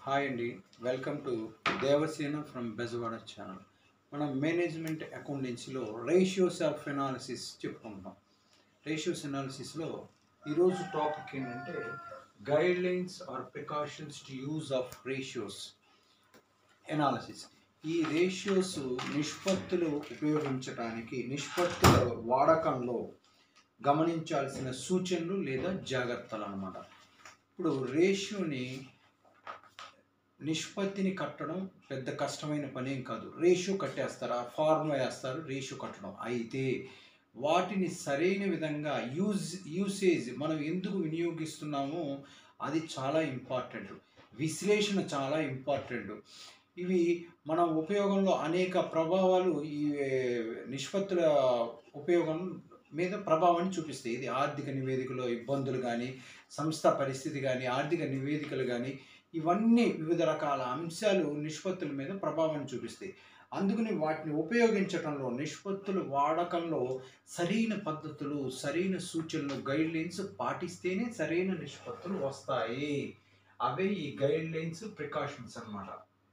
hi అండి welcome to Devasena from Bezawada channel మనం management అకౌంటెన్సీలో రేషియోస్ ఆఫ్ ఎనాలిసిస్ చెప్పుకుంటాం రేషియోస్ ఎనాలిసిస్లో ఈరోజు టాపిక్ ఏంటంటే guidelines or precautions to use of ratios analysis ఈ రేషియోస్ నిష్పత్తులు ఉపయోగించడానికి నిష్పత్తుల వాడకంలో గమనించాల్సిన సూచనలు లేదా జాగ్రత్తలు అన్నమాట ఇప్పుడు రేషియోని నిష్పత్తిని కట్టడం పెద్ద కష్టమైన పని ఏం కాదు రేషియో కట్టేస్తారు ఆ ఫార్ములా వేస్తారు రేషియో కట్టడం అయితే వాటిని సరైన విధంగా యూజ్ యూసేజ్ మనం ఎందుకు వినియోగిస్తున్నామో అది చాలా ఇంపార్టెంట్ విశ్లేషణ చాలా ఇంపార్టెంట్ ఇవి మన ఉపయోగంలో అనేక ప్రభావాలు ఈ నిష్పత్తుల ఉపయోగం మీద ప్రభావాన్ని చూపిస్తాయి ఇది ఆర్థిక నివేదికలో ఇబ్బందులు కానీ సంస్థ పరిస్థితి కానీ ఆర్థిక నివేదికలు కానీ ఇవన్నీ వివిధ రకాల అంశాలు నిష్పత్తుల మీద ప్రభావాన్ని చూపిస్తాయి అందుకని వాటిని ఉపయోగించడంలో నిష్పత్తుల వాడకంలో సరైన పద్ధతులు సరైన సూచనలు గైడ్ లైన్స్ పాటిస్తేనే సరైన నిష్పత్తులు వస్తాయి అవే ఈ గైడ్ లైన్స్ ప్రికాషన్స్ అన్నమాట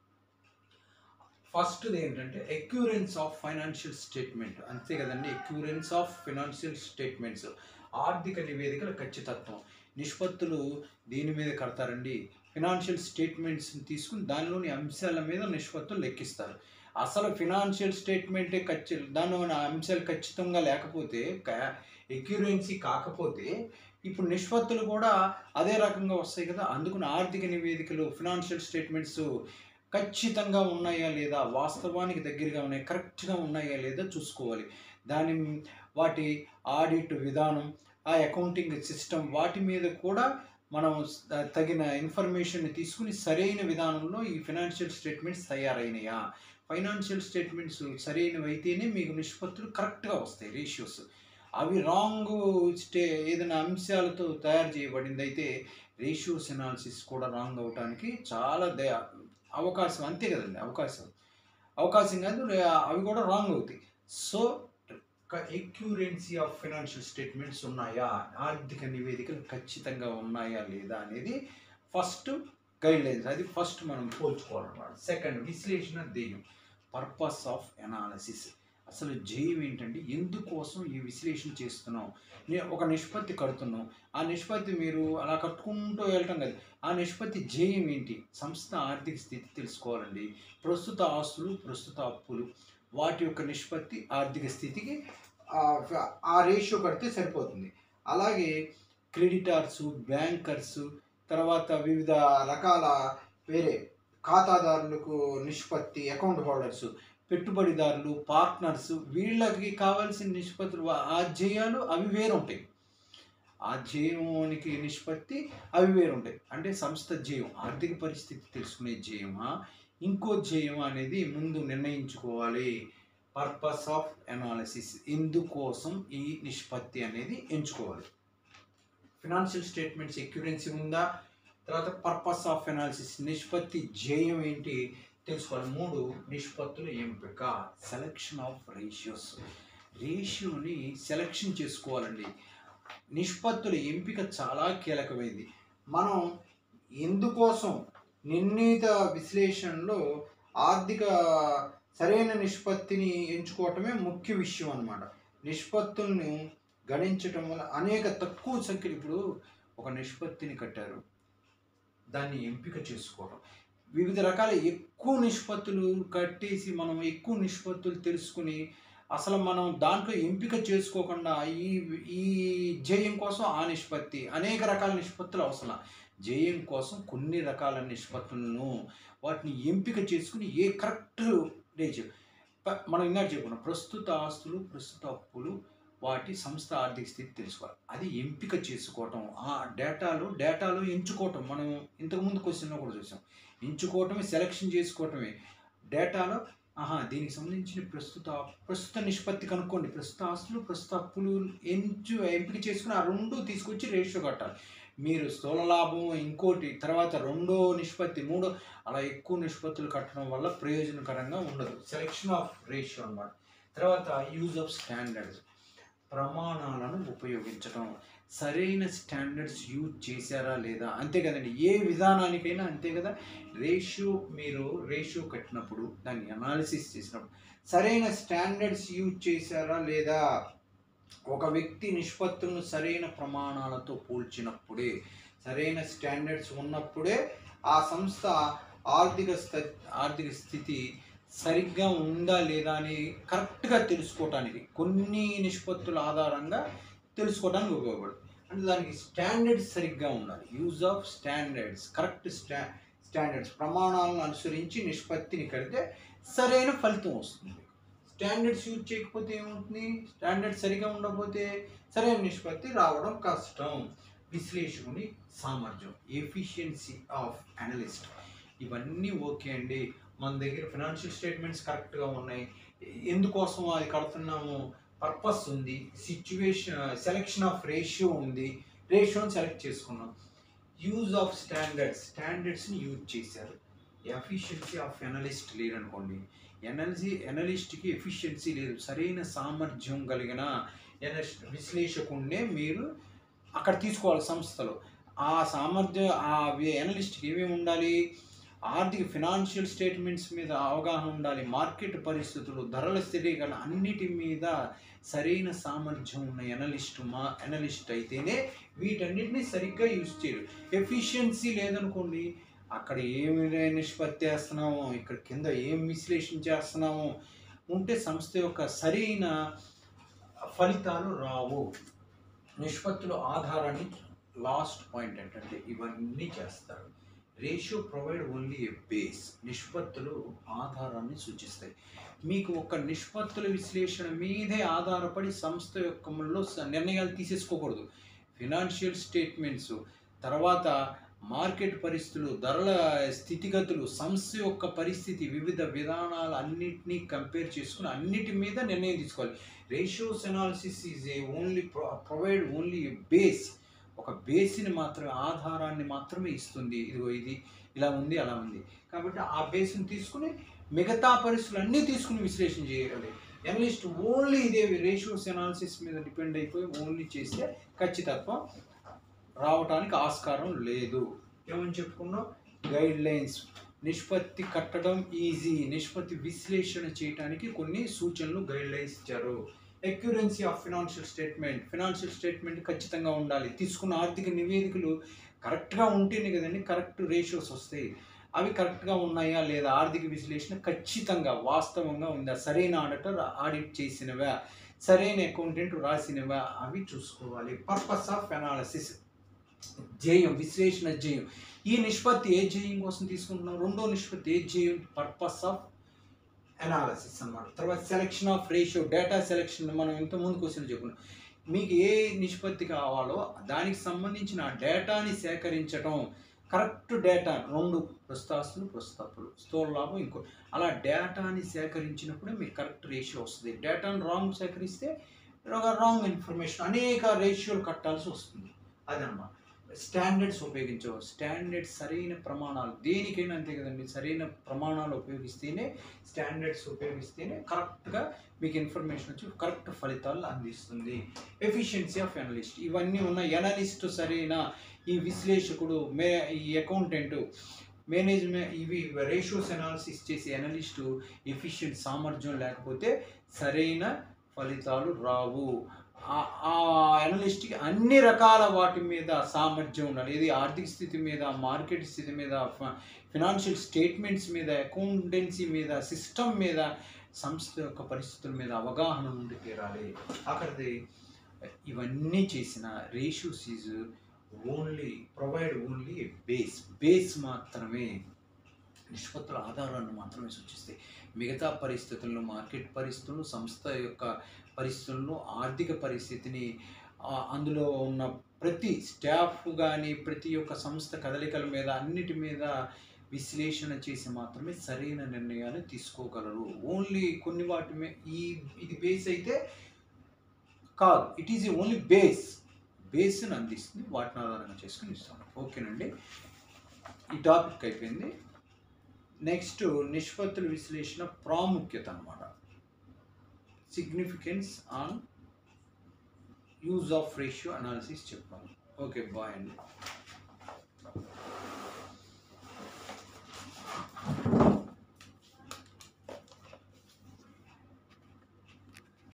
ఫస్ట్ ఏంటంటే ఎక్యూరెన్స్ ఆఫ్ ఫైనాన్షియల్ స్టేట్మెంట్ అంతే కదండి ఎక్యూరెన్స్ ఆఫ్ ఫైనాన్షియల్ స్టేట్మెంట్స్ ఆర్థిక నివేదికల ఖచ్చితత్వం నిష్పత్తులు దీని మీద కడతారండి ఫినాన్షియల్ స్టేట్మెంట్స్ని తీసుకుని దానిలోని అంశాల మీద నిష్పత్తులు లెక్కిస్తారు అసలు ఫినాన్షియల్ స్టేట్మెంటే ఖచ్చి దానిలోని అంశాలు ఖచ్చితంగా లేకపోతే ఎక్యూరెన్సీ కాకపోతే ఇప్పుడు నిష్పత్తులు కూడా అదే రకంగా వస్తాయి కదా అందుకని ఆర్థిక నివేదికలు ఫినాన్షియల్ స్టేట్మెంట్స్ ఖచ్చితంగా ఉన్నాయా లేదా వాస్తవానికి దగ్గరగా ఉన్నాయి కరెక్ట్గా ఉన్నాయా లేదా చూసుకోవాలి దాని వాటి ఆడిట్ విధానం ఆ అకౌంటింగ్ సిస్టమ్ వాటి మీద కూడా మనం తగిన ఇన్ఫర్మేషన్ తీసుకుని సరైన విధానంలో ఈ ఫైనాన్షియల్ స్టేట్మెంట్స్ తయారైనయా ఫైనాన్షియల్ స్టేట్మెంట్స్ సరైనవి అయితేనే మీకు నిష్పత్తులు కరెక్ట్గా వస్తాయి రేషియోస్ అవి రాంగ్ స్టే ఏదైనా అంశాలతో తయారు చేయబడింది అయితే రేషియోస్ ఎనాలిసిస్ కూడా రాంగ్ అవడానికి చాలా దయ అవకాశం అంతే కదండి అవకాశం అవకాశం కాదు అవి కూడా రాంగ్ అవుతాయి so accuracy of financial statements ఉన్నాయా ఆర్థిక నివేదికలు ఖచ్చితంగా ఉన్నాయా లేదా అనేది ఫస్ట్ గైడ్ లైన్స్ అది ఫస్ట్ మనం పోల్చుకోవాలన్నమాట సెకండ్ విశ్లేషణ ధ్యేయం పర్పస్ ఆఫ్ ఎనాలిసిస్ అసలు ధ్యేయం ఏంటంటే ఎందుకోసం ఈ విశ్లేషణ చేస్తున్నాం ఒక నిష్పత్తి కడుతున్నాం ఆ నిష్పత్తి మీరు అలా కట్టుకుంటూ వెళ్ళటం కదా ఆ నిష్పత్తి ధ్యేయం ఏంటి సంస్థ ఆర్థిక స్థితి తెలుసుకోవాలండి ప్రస్తుత ఆస్తులు ప్రస్తుత అప్పులు వాటి యొక్క నిష్పత్తి ఆర్థిక స్థితికి ఆ రేషియో కడితే సరిపోతుంది అలాగే క్రెడిటార్స్ బ్యాంకర్స్ తర్వాత వివిధ రకాల వేరే ఖాతాదారులకు నిష్పత్తి అకౌంట్ హోల్డర్స్ పెట్టుబడిదారులు పార్ట్నర్స్ వీళ్ళకి కావాల్సిన నిష్పత్తులు ఆ ధ్యేయాలు అవి వేరుంటాయి ఆ ధ్యేయానికి నిష్పత్తి అవి వేరుంటాయి అంటే సంస్థ ధ్యేయం ఆర్థిక పరిస్థితి తెలుసుకునే ధ్యేయమా ఇంకో ధ్యేయం అనేది ముందు నిర్ణయించుకోవాలి పర్పస్ ఆఫ్ ఎనాలిసిస్ ఇందుకోసం ఈ నిష్పత్తి అనేది ఎంచుకోవాలి ఫినాన్షియల్ స్టేట్మెంట్స్ ఎక్యురెన్సీ ఉందా తర్వాత పర్పస్ ఆఫ్ ఎనాలిసిస్ నిష్పత్తి ధ్యేయం ఏంటి తెలుసుకోవాలి మూడు నిష్పత్తుల ఎంపిక సెలెక్షన్ ఆఫ్ రేషియోస్ రేషియోని సెలెక్షన్ చేసుకోవాలండి నిష్పత్తుల ఎంపిక చాలా కీలకమైంది మనం ఎందుకోసం నిర్ణీత విశ్లేషణలో ఆర్థిక సరైన నిష్పత్తిని ఎంచుకోవటమే ముఖ్య విషయం అన్నమాట నిష్పత్తులను గణించటం వల్ల అనేక తక్కువ సంఖ్యలు ఇప్పుడు ఒక నిష్పత్తిని కట్టారు దాన్ని ఎంపిక చేసుకోవడం వివిధ రకాల ఎక్కువ నిష్పత్తులు కట్టేసి మనం ఎక్కువ నిష్పత్తులు తెలుసుకుని అసలు మనం దాంట్లో ఎంపిక చేసుకోకుండా ఈ ఈ ధ్యేయం కోసం ఆ నిష్పత్తి అనేక రకాల నిష్పత్తులు అవసరం ధ్యేయం కోసం కొన్ని రకాల నిష్పత్తులను వాటిని ఎంపిక చేసుకుని ఏ కరెక్ట్ రేజ్ మనం ఇందాక చెప్పుకున్నాం ప్రస్తుత ఆస్తులు ప్రస్తుత అప్పులు వాటి సంస్థ ఆర్థిక స్థితి తెలుసుకోవాలి అది ఎంపిక చేసుకోవటం ఆ డేటాలో డేటాలో ఎంచుకోవటం మనం ఇంతకుముందు క్వశ్చన్లో కూడా చూసాం ఎంచుకోవటమే సెలెక్షన్ చేసుకోవటమే డేటాలో ఆహా దీనికి సంబంధించిన ప్రస్తుత ప్రస్తుత నిష్పత్తి కనుక్కోండి ప్రస్తుత ఆస్తులు ప్రస్తుత అప్పులు ఎంచు ఎంపిక చేసుకుని ఆ రెండు తీసుకొచ్చి రేషియో కట్టాలి మీరు స్థూల లాభం ఇంకోటి తర్వాత రెండో నిష్పత్తి మూడో అలా ఎక్కువ నిష్పత్తులు కట్టడం వల్ల ప్రయోజనకరంగా ఉండదు సెలెక్షన్ ఆఫ్ రేషియో అన్నమాట తర్వాత యూజ్ ఆఫ్ స్టాండర్డ్స్ ప్రమాణాలను ఉపయోగించడం సరైన స్టాండర్డ్స్ యూజ్ చేశారా లేదా అంతే కదండి ఏ విధానానికైనా అంతే కదా రేషియో మీరు రేషియో కట్టినప్పుడు దాన్ని అనాలిసిస్ చేసినప్పుడు సరైన స్టాండర్డ్స్ యూజ్ చేశారా లేదా ఒక వ్యక్తి నిష్పత్తులను సరైన ప్రమాణాలతో పోల్చినప్పుడే సరైన స్టాండర్డ్స్ ఉన్నప్పుడే ఆ సంస్థ ఆర్థిక స్థ ఆర్థిక స్థితి సరిగ్గా ఉందా లేదా అని కరెక్ట్గా తెలుసుకోవటానికి కొన్ని నిష్పత్తుల ఆధారంగా తెలుసుకోవడానికి ఉపయోగపడుతుంది అంటే దానికి స్టాండర్డ్స్ సరిగ్గా ఉండాలి యూజ్ ఆఫ్ స్టాండర్డ్స్ కరెక్ట్ స్టా స్టాండర్డ్స్ ప్రమాణాలను అనుసరించి నిష్పత్తిని కడితే సరైన ఫలితం వస్తుంది స్టాండర్డ్స్ యూజ్ చేయకపోతే ఏమవుతుంది స్టాండర్డ్స్ సరిగా ఉండకపోతే సరైన నిష్పత్తి రావడం కష్టం విశ్లేషకుని సామర్థ్యం ఎఫిషియన్సీ ఆఫ్ అనలిస్ట్ ఇవన్నీ ఓకే అండి మన దగ్గర ఫినాన్షియల్ స్టేట్మెంట్స్ కరెక్ట్గా ఉన్నాయి ఎందుకోసం అది కడుతున్నాము పర్పస్ ఉంది సిచ్యువేషన్ సెలెక్షన్ ఆఫ్ రేషియో ఉంది రేషియోని సెలెక్ట్ చేసుకున్నాం యూజ్ ఆఫ్ స్టాండర్డ్స్ స్టాండర్డ్స్ని యూజ్ చేశారు ఎఫిషియన్సీ ఆఫ్ ఎనలిస్ట్ లేదనుకోండి ఎనలిజీ ఎనలిస్ట్కి ఎఫిషియన్సీ లేదు సరైన సామర్థ్యం కలిగిన ఎనలిస్ట్ విశ్లేషకుడినే మీరు అక్కడ తీసుకోవాలి సంస్థలో ఆ సామర్థ్యం ఆ ఎనలిస్ట్కి ఏమేమి ఉండాలి ఆర్థిక ఫినాన్షియల్ స్టేట్మెంట్స్ మీద అవగాహన ఉండాలి మార్కెట్ పరిస్థితులు ధరల స్థిరీకరణ అన్నిటి మీద సరైన సామర్థ్యం ఉన్న ఎనలిస్ట్ మా ఎనలిస్ట్ అయితేనే వీటన్నిటిని సరిగ్గా యూజ్ చేయరు ఎఫిషియన్సీ లేదనుకోండి అక్కడ ఏమి నిష్పత్తి చేస్తున్నామో ఇక్కడ కింద ఏం విశ్లేషణ చేస్తున్నామో ఉంటే సంస్థ యొక్క సరైన ఫలితాలు రావు నిష్పత్తుల ఆధారాన్ని లాస్ట్ పాయింట్ ఏంటంటే ఇవన్నీ చేస్తారు ratio provide only a base నిష్పత్తులు ఆధారాన్ని సూచిస్తాయి మీకు ఒక నిష్పత్తుల విశ్లేషణ మీదే ఆధారపడి సంస్థ యొక్క లో నిర్ణయాలు తీసేసుకోకూడదు ఫినాన్షియల్ స్టేట్మెంట్స్ తర్వాత మార్కెట్ పరిస్థితులు ధరల స్థితిగతులు సంస్థ యొక్క పరిస్థితి వివిధ విధానాలు అన్నిటినీ కంపేర్ చేసుకుని అన్నిటి మీద నిర్ణయం తీసుకోవాలి ratios analysis is a only provide only a base ఒక బేస్ని మాత్రమే ఆధారాన్ని మాత్రమే ఇస్తుంది ఇదిగో ఇది ఇలా ఉంది అలా ఉంది కాబట్టి ఆ బేస్ని తీసుకుని మిగతా పరిస్థితులు అన్నీ తీసుకుని విశ్లేషణ చేయగలి ఎనలిస్ట్ ఓన్లీ ఇదే రేషియోస్ అనాలిసిస్ మీద డిపెండ్ అయిపోయి ఓన్లీ చేస్తే ఖచ్చితత్వం రావడానికి ఆస్కారం లేదు ఏమని చెప్పుకున్నాం గైడ్ లైన్స్ నిష్పత్తి కట్టడం ఈజీ నిష్పత్తి విశ్లేషణ చేయడానికి కొన్ని సూచనలు గైడ్ లైన్స్ ఇచ్చారు accuracy of financial statement financial statement ఖచ్చితంగా ఉండాలి తీసుకున్న ఆర్థిక నివేదికలు కరెక్ట్గా ఉంటేనే కదండి కరెక్ట్ రేషియోస్ వస్తాయి అవి కరెక్ట్గా ఉన్నాయా లేదా ఆర్థిక విశ్లేషణ ఖచ్చితంగా వాస్తవంగా ఉందా సరైన ఆడిటర్ ఆడిట్ చేసినవా సరైన అకౌంటెంట్ రాసినవా అవి చూసుకోవాలి పర్పస్ ఆఫ్ అనాలసిస్ ధ్యేయం విశ్లేషణ ధ్యేయం ఈ నిష్పత్తి ఏ ధ్యేయం కోసం తీసుకుంటున్నాం రెండో నిష్పత్తి ఏ ధ్యేయం పర్పస్ ఆఫ్ అనాలసిస్ అన్నమాట తర్వాత selection of ratio data selection మనం ఇంత ముందు క్వశ్చన్ చెప్పుకున్నాం మీకు ఏ నిష్పత్తి కావాలో దానికి సంబంధించిన ఆ డేటాని సేకరించడం కరెక్ట్ డేటా రెండు ప్రస్తాస్తులు ప్రస్తాపులు స్థూల లాభం ఇంకో అలా డేటాని సేకరించినప్పుడే మీకు కరెక్ట్ రేషియో వస్తుంది డేటాను రాంగ్ సేకరిస్తే రాంగ్ ఇన్ఫర్మేషన్ అనేక రేషియోలు కట్టాల్సి వస్తుంది అదన్నమాట స్టాండర్డ్స్ ఉపయోగించవు స్టాండర్డ్స్ సరైన ప్రమాణాలు దేనికైనా అంతే కదండి సరైన ప్రమాణాలు ఉపయోగిస్తేనే స్టాండర్డ్స్ ఉపయోగిస్తేనే కరెక్ట్గా మీకు ఇన్ఫర్మేషన్ వచ్చి కరెక్ట్ ఫలితాలు అందిస్తుంది ఎఫిషియన్సీ ఆఫ్ ఎనలిస్ట్ ఇవన్నీ ఉన్న ఎనలిస్ట్ సరైన ఈ విశ్లేషకుడు మే ఈ అకౌంటెంట్ మేనేజ్మెంట్ ఇవి రేషియోస్ అనాలిసిస్ చేసే ఎనలిస్టు ఎఫిషియెంట్ సామర్థ్యం లేకపోతే సరైన ఫలితాలు రావు ఆ అనలిస్ట్కి అన్ని రకాల వాటి మీద సామర్థ్యం ఉండాలి ఇది ఆర్థిక స్థితి మీద మార్కెట్ స్థితి మీద ఫినాన్షియల్ స్టేట్మెంట్స్ మీద అకౌంటెన్సీ మీద సిస్టమ్ మీద సంస్థ యొక్క పరిస్థితుల మీద అవగాహన ఉండి తీరాలి అక్కడిది ఇవన్నీ చేసిన ratios is only provide only base base మాత్రమే నిష్పత్తుల ఆధారాన్ని మాత్రమే సూచిస్తాయి మిగతా పరిస్థితులను మార్కెట్ పరిస్థితులను సంస్థ యొక్క పరిస్థితులను ఆర్థిక పరిస్థితిని ఆ, అందులో ఉన్న ప్రతి స్టాఫ్ కానీ ప్రతి ఒక్క సంస్థ కదలికల మీద అన్నిటి మీద విశ్లేషణ చేసి మాత్రమే సరైన నిర్ణయాలు తీసుకోగలరు ఓన్లీ కొన్ని వాటి మీద ఈ ఇది బేస్ అయితే కాదు ఇట్ ఈజ్ ఓన్లీ బేస్ బేస్ని అందిస్తుంది వాటిని ఆధారంగా చేసుకుని ఇస్తాను ఓకేనండి ఈ టాపిక్ అయిపోయింది నెక్స్ట్ నిష్పత్తుల విశ్లేషణ ప్రాముఖ్యత అన్నమాట significance on use of ratio analysis చెప్పాను ఓకే బాయ్ అండి